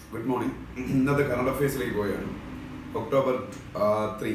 Good morning ഇന്നത്തെ current അഫയേഴ്സിലേക്ക് പോയാണ് ഒക്ടോബർ ത്രീ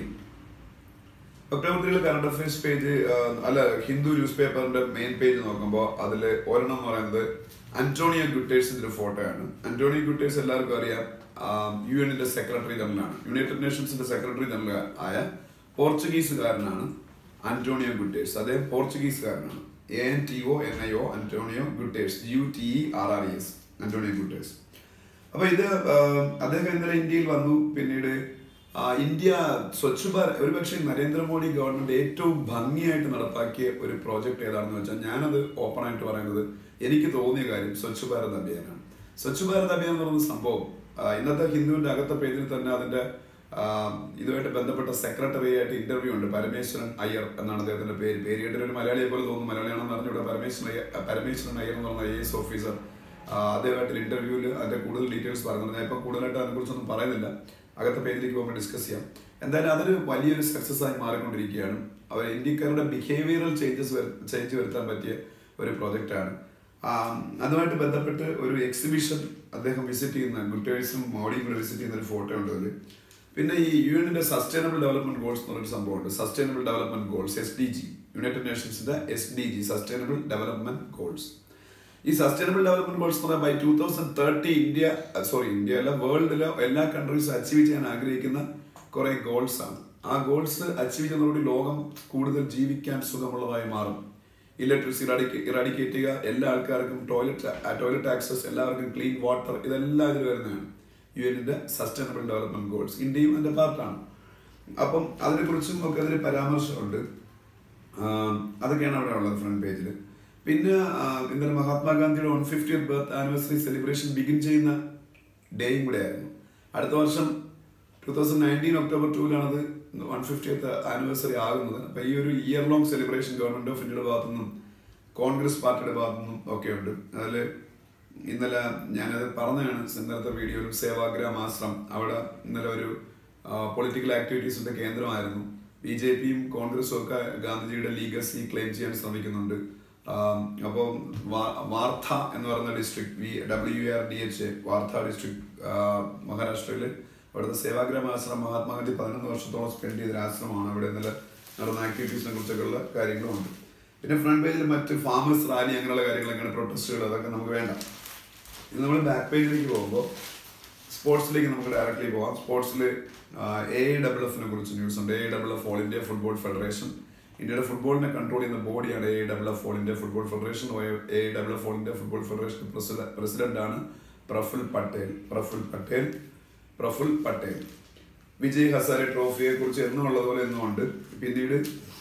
ഒക്ടോബർ ത്രീയിലെ കറണ്ട് അഫയേഴ്സ് പേജ് അല്ല ഹിന്ദു ന്യൂസ് പേപ്പറിന്റെ മെയിൻ പേജ് നോക്കുമ്പോൾ അതിൽ ഒരെണ്ണം എന്ന് പറയുന്നത് അന്റോണിയോ ഗുട്ടേഴ്സിന്റെ ഒരു ഫോട്ടോയാണ് അന്റോണിയോ ഗുട്ടേഴ്സ് എല്ലാവർക്കും അറിയാം യു എന്നിന്റെ സെക്രട്ടറി ജനറലാണ് യുണൈറ്റഡ് നേഷൻസിന്റെ സെക്രട്ടറി ജനറൽ ആയ പോർച്ചുഗീസുകാരനാണ് അന്റോണിയോ ഗുട്ടേഴ്സ് അദ്ദേഹം പോർച്ചുഗീസുകാരനാണ് A N T O N I O Antonio Guterres U T E R R S Antonio Guterres അപ്പൊ ഇത് അദ്ദേഹം ഇന്നലെ ഇന്ത്യയിൽ വന്നു പിന്നീട് ഇന്ത്യ സ്വച്ഛ് ഭാരത് ഒരുപക്ഷെ നരേന്ദ്രമോദി ഗവൺമെന്റ് ഏറ്റവും ഭംഗിയായിട്ട് നടപ്പാക്കിയ ഒരു പ്രോജക്റ്റ് ഏതാണെന്ന് വെച്ചാൽ ഞാനത് ഓപ്പൺ ആയിട്ട് പറയുന്നത് എനിക്ക് തോന്നിയ കാര്യം സ്വച്ഛ് ഭാരത് അഭിയാനാണ് സ്വച്ഛ് ഭാരത് അഭിയാൻ എന്ന് പറയുന്ന സംഭവം ഇന്നത്തെ ഹിന്ദുവിന്റെ അകത്തെ പേജിൽ തന്നെ അതിന്റെ ഇതുമായിട്ട് ബന്ധപ്പെട്ട സെക്രട്ടറി ആയിട്ട് ഇന്റർവ്യൂ ഉണ്ട് പരമേശ്വരൻ അയ്യർ എന്നാണ് അദ്ദേഹത്തിന്റെ പേര് പേര് കേട്ടിട്ട് ഒരു മലയാളിയെ പോലെ തോന്നുന്നു മലയാളിയാണെന്ന് പറഞ്ഞിവിടെ പരമേശ്വരൻ അയ്യർ പരമേശ്വരൻ അയ്യർ എന്ന് പറഞ്ഞ ഐ എസ് ഓഫീസർ അദ്ദേഹമായിട്ട് ഇന്റർവ്യൂവിൽ അതിന്റെ കൂടുതൽ ഡീറ്റെയിൽസ് പറയുന്നുണ്ട് ഞാൻ ഇപ്പം കൂടുതലായിട്ട് അതിനെക്കുറിച്ചൊന്നും പറയുന്നില്ല അകത്തെ പേജിലേക്ക് പോകുമ്പോൾ ഡിസ്കസ് ചെയ്യാം എന്തായാലും അതൊരു വലിയൊരു സക്സസ് ആയി മാറിക്കൊണ്ടിരിക്കുകയാണ് അവർ ഇന്ത്യക്കാരുടെ ബിഹേവിയറൽ ചേഞ്ചസ് ചേഞ്ച് വരുത്താൻ പറ്റിയ ഒരു പ്രോജക്റ്റാണ് അതുമായിട്ട് ബന്ധപ്പെട്ട് ഒരു എക്സിബിഷൻ അദ്ദേഹം വിസിറ്റ് ചെയ്യുന്ന ഗുട്ടേഴ്സും മോഡിയും കൂടെ വിസിറ്റ് ചെയ്യുന്ന ഒരു ഫോട്ടോ ഉണ്ട് അതിൽ പിന്നെ ഈ യു എന്നിന്റെ സസ്റ്റൈനബിൾ ഡെവലപ്മെന്റ് ഗോൾസ് എന്ന് പറഞ്ഞൊരു സംഭവമുണ്ട് sustainable development goals S D G United നേഷൻസിന്റെ S D G sustainable development goals ഈ സസ്റ്റൈനബിൾ ഡെവലപ്മെന്റ് ഗോൾസ് എന്ന് by two thousand thirty India sorry India അല്ല വേൾഡിലെ എല്ലാ കൺട്രീസും അച്ചീവ് ചെയ്യാൻ ആഗ്രഹിക്കുന്ന കുറെ ഗോൾസ് ആണ് ആ ഗോൾസ് അച്ചീവ് ചെയ്യുന്നതോടെ ലോകം കൂടുതൽ ജീവിക്കാൻ സുഖമുള്ളതായി മാറും ഇലക്ട്രിസിറ്റി ഇറാഡിക്കേറ്റ് ചെയ്യുക എല്ലാ ആൾക്കാർക്കും ടോയ്ലറ്റ് ടോയ്ലറ്റ് ആക്സസ് എല്ലാവർക്കും ക്ലീൻ വാട്ടർ ഇതെല്ലാം ഇതിൽ വരുന്നതാണ് യു എന്നിന്റെ സസ്റ്റൈനബിൾ ഡെവലപ്മെന്റ് ഗോൾസ് ഇന്ത്യയും അതിന്റെ പാർട്ടാണ് അപ്പം അതിനെക്കുറിച്ചും ഒക്കെ അതിൽ പരാമർശമുണ്ട് അതൊക്കെയാണ് അവിടെ ഉള്ളത് ഫ്രണ്ട് പേജിൽ പിന്നെ ഇന്നലെ മഹാത്മാഗാന്ധിയുടെ one fifty birth anniversary celebration begin ചെയ്യുന്ന ഡേയും കൂടെ ആയിരുന്നു അടുത്ത വർഷം ടൂ തൗസൻഡ് നയൻറ്റീൻ ഒക്ടോബർ ടൂവിലാണ് അത് വൺ ഫിഫ്റ്റിയത്ത് ആനിവേഴ്സറി ആകുന്നത് അപ്പൊ ഈ ഒരു year long celebration government of ഇന്ത്യയുടെ ഭാഗത്തു നിന്നും കോൺഗ്രസ് പാർട്ടിയുടെ ഭാഗത്തു നിന്നും ഒക്കെ ഉണ്ട് അതിൽ ഇന്നലെ ഞാനത് പറഞ്ഞതാണ് ഇന്നലത്തെ വീഡിയോയിലും സേവാഗ്രാം ആശ്രം അവിടെ ഇന്നലെ ഒരു പൊളിറ്റിക്കൽ ആക്ടിവിറ്റീസിന്റെ കേന്ദ്രമായിരുന്നു ബി ജെ പിയും കോൺഗ്രസും ഒക്കെ ഗാന്ധിജിയുടെ ലീഗസി ക്ലെയിം ചെയ്യാൻ ശ്രമിക്കുന്നുണ്ട് അപ്പോൾ വാർത്ത എന്ന് പറയുന്ന district V W R D H A വാർത്ത ഡിസ്ട്രിക്ട് മഹാരാഷ്ട്രയിൽ അവിടുത്തെ സേവാഗ്രാം ആശ്രമം മഹാത്മാഗാന്ധി പതിനൊന്ന് വർഷത്തോളം സ്പെൻഡ് ചെയ്ത ആശ്രമമാണ് അവിടെ ഇന്നലെ നടന്ന ആക്ടിവിറ്റീസിനെ കുറിച്ചൊക്കെയുള്ള കാര്യങ്ങളുമുണ്ട് പിന്നെ ഫ്രണ്ട് പേജിൽ മറ്റ് ഫാമേഴ്സ് റാലി അങ്ങനെയുള്ള കാര്യങ്ങളൊക്കെയാണ് പ്രൊട്ടസ്റ്റുകൾ അതൊക്കെ നമുക്ക് വേണ്ട ഇത് നമ്മൾ ബാക്ക് പേജിലേക്ക് പോകുമ്പോൾ സ്പോർട്സിലേക്ക് നമുക്ക് ഡയറക്റ്റ്ലി പോവാം സ്പോർട്സിൽ എ ഡബിൾ എഫിനെ കുറിച്ച് ന്യൂസ് ഉണ്ട് A double F all India football federation ഇന്ത്യയുടെ ഫുട്ബോളിനെ കൺട്രോൾ ചെയ്യുന്ന ബോഡിയാണ് A double F all India football federation A double F all India football federation president ആണ് പ്രഫുൽ പട്ടേൽ പ്രഫുൽ പട്ടേൽ പ്രഫുൽ പട്ടേൽ വിജയ് ഹസാരെ ട്രോഫിയെ കുറിച്ച് എന്നും ഉള്ളതുപോലെ എന്നും ഉണ്ട് പിന്നീട്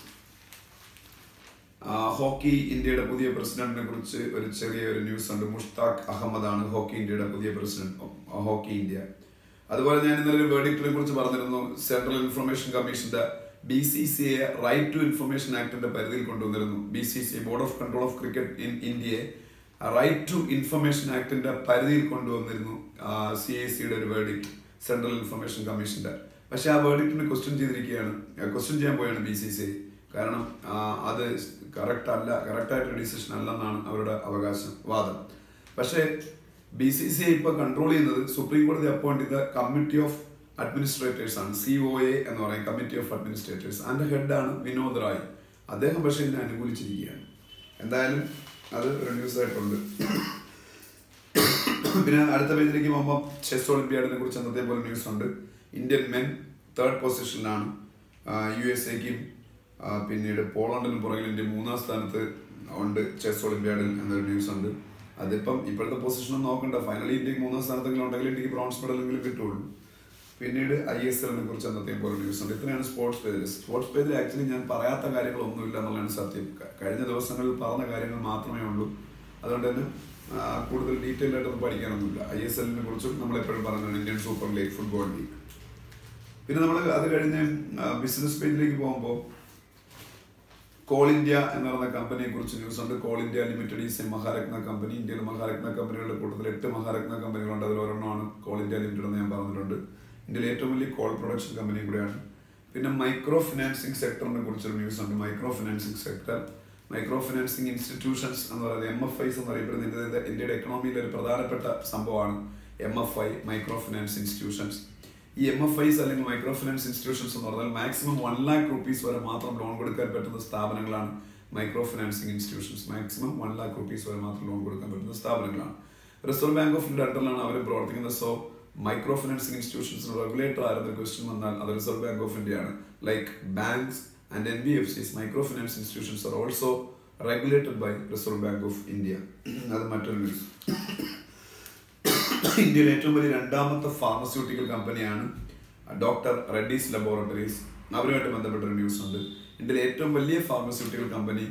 ഹോക്കി ഇന്ത്യയുടെ പുതിയ പ്രസിഡന്റിനെ കുറിച്ച് ഒരു ചെറിയ ഒരു ന്യൂസ് ഉണ്ട് മുഷ്താഖ് അഹമ്മദ് ആണ് ഹോക്കി ഇന്ത്യയുടെ പുതിയ പ്രസിഡന്റ് ഹോക്കി ഇന്ത്യ അതുപോലെ ഞാൻ ഇന്നലെ ഒരു വേർഡിക്റ്റിനെ കുറിച്ച് പറഞ്ഞിരുന്നു സെൻട്രൽ ഇൻഫർമേഷൻ കമ്മീഷന്റെ B C C A right to information ആക്ടിന്റെ പരിധിയിൽ കൊണ്ടുവന്നിരുന്നു B C C board of control of cricket in ഇന്ത്യയെ റൈറ്റ് ടു ഇൻഫർമേഷൻ ആക്ടിന്റെ പരിധിയിൽ കൊണ്ടുവന്നിരുന്നു സി ഐ സിയുടെ ഒരു വേർഡിക്റ്റ് സെൻട്രൽ ഇൻഫർമേഷൻ കമ്മീഷന്റെ പക്ഷെ ആ വേർഡിക്റ്റിന് ക്വസ്റ്റ്യൻ ചെയ്തിരിക്കുകയാണ് ക്വസ്റ്റ്യൻ ചെയ്യാൻ പോയാണ് ബി സി സി കാരണം അത് കറക്റ്റ് അല്ല കറക്റ്റ് ആയിട്ടൊരു ഡിസിഷൻ അല്ലെന്നാണ് അവരുടെ അവകാശം വാദം പക്ഷേ ബി സി സി ഇപ്പൊ കൺട്രോൾ ചെയ്യുന്നത് സുപ്രീം കോടതി അപ്പോയിന്റ് ചെയ്ത കമ്മിറ്റി ഓഫ് അഡ്മിനിസ്ട്രേറ്റേഴ്സ് ആണ് സി ഒ എ എന്ന് പറയും കമ്മിറ്റി ഓഫ് അഡ്മിനിസ്ട്രേറ്റേഴ്സ് അതിന്റെ ഹെഡാണ് വിനോദ് റായ് അദ്ദേഹം പക്ഷേ ഇതിനെ അനുകൂലിച്ചിരിക്കുകയാണ് എന്തായാലും അത് ഒരു ന്യൂസ് ആയിട്ടുണ്ട് പിന്നെ അടുത്ത പേജിലേക്ക് പോകുമ്പോൾ ചെസ് ഒളിമ്പ്യാഡിനെ കുറിച്ച് അന്നത്തെ പോലെ ന്യൂസ് ഉണ്ട് ഇന്ത്യൻ മെൻ തേർഡ് പൊസിഷനിലാണ് യു എസ് എക്കും പിന്നീട് പോളണ്ടിനും പുറകിൽ ഇന്ത്യ മൂന്നാം സ്ഥാനത്ത് ഉണ്ട് ചെസ് ഒളിമ്പ്യാഡിൽ എന്നൊരു ന്യൂസ് ഉണ്ട് അതിപ്പം ഇപ്പോഴത്തെ പൊസിഷൻ നോക്കണ്ട ഫൈനലി ഇന്ത്യക്ക് മൂന്നാം സ്ഥാനത്തെങ്കിലും ഉണ്ടെങ്കിൽ ഇന്ത്യക്ക് ബ്രോൺസ് മെഡലെങ്കിലും കിട്ടുള്ളൂ പിന്നീട് ഐ എസ് എല്ലിനെ കുറിച്ച് അന്നത്തെ പോലെ ന്യൂസ് ഉണ്ട് ഇത്രയാണ് സ്പോർട്സ് പേജിൽ സ്പോർട്സ് പേജിൽ ആക്ച്വലി ഞാൻ പറയാത്ത കാര്യങ്ങളൊന്നുമില്ല എന്നുള്ളതാണ് സത്യം കഴിഞ്ഞ ദിവസങ്ങളിൽ പറഞ്ഞ കാര്യങ്ങൾ മാത്രമേ ഉള്ളൂ അതുകൊണ്ട് തന്നെ കൂടുതൽ ഡീറ്റെയിൽ ആയിട്ടൊന്നും പഠിക്കാനൊന്നുമില്ല ഐ എസ് എല്ലിനെ കുറിച്ചും നമ്മൾ എപ്പോഴും പറഞ്ഞതാണ് Indian super league football league പിന്നെ നമ്മൾ അത് കഴിഞ്ഞ് ബിസിനസ് പേജിലേക്ക് പോകുമ്പോൾ കോൾ ഇന്ത്യ എന്ന് പറയുന്ന കമ്പനിയെ കുറിച്ച് ന്യൂസ് ഉണ്ട് Coal India Limited is a Maharatna company ഇന്ത്യയിലെ മഹാരത്ന കമ്പനികളുടെ കൂട്ടത്തിൽ എട്ട് മഹാരത്ന കമ്പനികളുണ്ട് അതിൽ ഒരെണ്ണമാണ് കോൾ ഇന്ത്യ ലിമിറ്റഡ് എന്ന് ഞാൻ പറഞ്ഞിട്ടുണ്ട് ഇന്ത്യയിലെ ഏറ്റവും വലിയ കോൾ പ്രൊഡക്ഷൻ കമ്പനിയും കൂടെയാണ് പിന്നെ മൈക്രോ ഫിനാൻസിങ് സെക്ടറിനെ കുറിച്ചൊരു ന്യൂസ് ഉണ്ട് micro financing sector micro financing institutions എന്ന് പറയുന്നത് എം എഫ് ഐസ് എന്ന് അറിയപ്പെടുന്ന ഇന്ത്യയുടെ ഇന്ത്യയുടെ എക്കണോമിയിലെ ഒരു പ്രധാനപ്പെട്ട സംഭവമാണ് M F I micro finance institutions ഈ എം എഫ് ഐസ് അല്ലെങ്കിൽ മൈക്രോ ഫിനാൻസ് ഇൻസ്റ്റിറ്റ്യൂഷൻസ് എന്ന് പറഞ്ഞാൽ മാക്സിമം വൺ ലാക്ക് റുപ്പീസ് വരെ മാത്രം ലോൺ കൊടുക്കാൻ പറ്റുന്ന സ്ഥാപനങ്ങളാണ് micro financing institutions maximum one lakh rupees വരെ മാത്രം ലോൺ കൊടുക്കാൻ പറ്റുന്ന സ്ഥാപനങ്ങളാണ് റിസർവ് ബാങ്ക് ഓഫ് ഇന്ത്യ അണ്ടറിലാണ് അവർ പ്രവർത്തിക്കുന്നത് സോ മൈക്രോ ഫിനാൻസിംഗ് ഇൻസ്റ്റിറ്റ്യൂഷൻസിന് റെഗുലേറ്റർ ആയിരുന്ന ക്വസ്റ്റ്യൻ വന്നാൽ അത് റിസർവ് ബാങ്ക് ഓഫ് ഇന്ത്യ ആണ് like banks and N B F Cs micro finance institutions are also regulated by reserve bank of India അത് മറ്റൊരു ന്യൂസ് ഇന്ത്യയിലെ ഏറ്റവും വലിയ രണ്ടാമത്തെ ഫാർമസ്യൂട്ടിക്കൽ കമ്പനിയാണ് ഡോക്ടർ റെഡ്ഡീസ് ലബോറട്ടറീസ് അവരുമായിട്ട് ബന്ധപ്പെട്ട ഒരു ന്യൂസ് ഉണ്ട് ഇന്ത്യയിലെ ഏറ്റവും വലിയ ഫാർമസ്യൂട്ടിക്കൽ കമ്പനി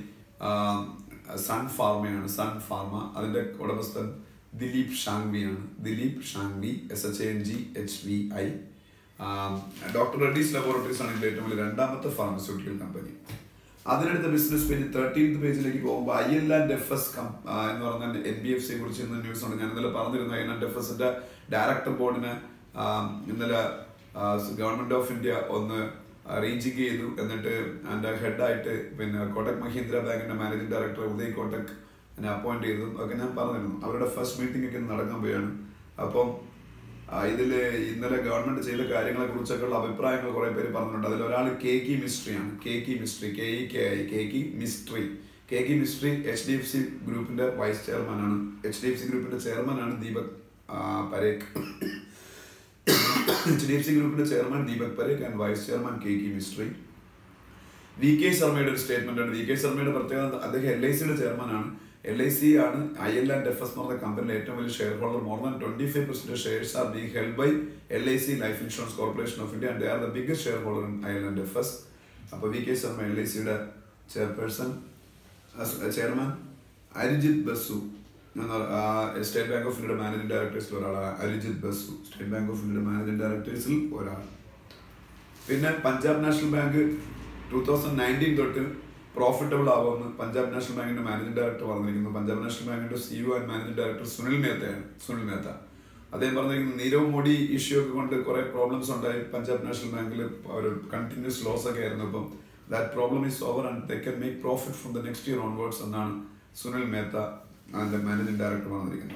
സൺ ഫാർമയാണ് സൺ ഫാർമ അതിന്റെ ഉടമസ്ഥൻ ദിലീപ് ഷാങ്വിയാണ് Dilip Sanghvi S H N G H V I doctor Reddy's laboratories ആണ് ഇന്ത്യയിലെ ഏറ്റവും വലിയ രണ്ടാമത്തെ ഫാർമസ്യൂട്ടിക്കൽ കമ്പനി അതിനടുത്ത ബിസിനസ് പേജ് തേർട്ടീൻത് പേജിലേക്ക് പോകുമ്പോൾ I L and F S എന്ന് പറഞ്ഞ എൻ ബി എഫ് സിയെ കുറിച്ച് ഇന്ന് ന്യൂസ് ഉണ്ട് ഞാൻ ഇന്നലെ പറഞ്ഞിരുന്നു ഐ എൽ ആൻഡ് എഫ് എസിന്റെ ഡയറക്ടർ ബോർഡിന് ഇന്നലെ ഗവൺമെന്റ് ഓഫ് ഇന്ത്യ ഒന്ന് റേഞ്ചിങ് ചെയ്തു എന്നിട്ട് അതിന്റെ ഹെഡായിട്ട് പിന്നെ കോട്ടക് മഹീന്ദ്ര ബാങ്കിന്റെ മാനേജിംഗ് ഡയറക്ടർ ഉദയ് കോട്ടക് എന്നെ അപ്പോയിന്റ് ചെയ്തു ഒക്കെ ഞാൻ പറഞ്ഞിരുന്നു അവരുടെ ഫസ്റ്റ് മീറ്റിംഗ് ഒക്കെ ഇന്ന് നടക്കാൻ പോയാണ് അപ്പം ആ, ഇതില് ഇന്നലെ ഗവൺമെന്റ് ചെയ്ത കാര്യങ്ങളെ കുറിച്ചൊക്കെയുള്ള അഭിപ്രായങ്ങൾ കുറെ പേര് പറഞ്ഞിട്ടുണ്ട് അതിൽ ഒരാൾ കെ കി മിസ്ട്രിയാണ് Keki Mistry K E K I Keki Mistry Keki Mistry H D F C ഗ്രൂപ്പിന്റെ വൈസ് ചെയർമാൻ ആണ് എച്ച് ഡി എഫ് സി ഗ്രൂപ്പിന്റെ ചെയർമാൻ ആണ് ദീപക് ആ, Parekh H D F C ഗ്രൂപ്പിന്റെ chairman Deepak Parekh and vice chairman Keki Mistry V K ശർമ്മയുടെ ഒരു സ്റ്റേറ്റ്മെന്റ് ആണ് വി കെ ശർമ്മയുടെ പ്രത്യേകത അദ്ദേഹം എൽ ഐ സിയുടെ ചെയർമാനാണ് എൽ ഐ സി ആണ് I L and F S എന്ന് പറഞ്ഞ കമ്പനിയിലെ ഏറ്റവും വലിയ share holder more than twenty five percent shares are being held by L I C life insurance corporation of India and they are the biggest share holder in I L and F S അപ്പൊ V K Sharma L I സിയുടെ chairperson chairman Arijit Basu state bank of ഇന്ത്യയുടെ managing ഡയറക്ടേഴ്സിൽ ഒരാളാണ് Arijit Basu state bank of ഇന്ത്യയുടെ managing ഡയറക്ടേഴ്സിൽ ഒരാൾ പിന്നെ Punjab national bank two thousand nineteen തൊട്ട് പ്രോഫിറ്റബിൾ ആവുമെന്ന് പഞ്ചാബ് നാഷണൽ ബാങ്കിന്റെ മാനേജിംഗ് ഡയറക്ടർ പറഞ്ഞിരിക്കുന്നു പഞ്ചാബ് നാഷണൽ ബാങ്കിന്റെ CEO and managing director Sunil മേത്തയാണ് സുനിൽ മേത്ത അദ്ദേഹം പറഞ്ഞിരിക്കുന്നു നീരവ് മോഡി ഇഷ്യൂ ഒക്കെ കൊണ്ട് കുറെ പ്രോബ്ലംസ് ഉണ്ടായി പഞ്ചാബ് നാഷണൽ ബാങ്കിൽ ഒരു കണ്ടിന്യൂസ് ലോസ് ഒക്കെ ആയിരുന്നു അപ്പം that problem is over and they can make profit from the next year onwards എന്നാണ് സുനിൽ മേത്ത അതിന്റെ മാനേജിംഗ് ഡയറക്ടർ പറഞ്ഞിരിക്കുന്നത്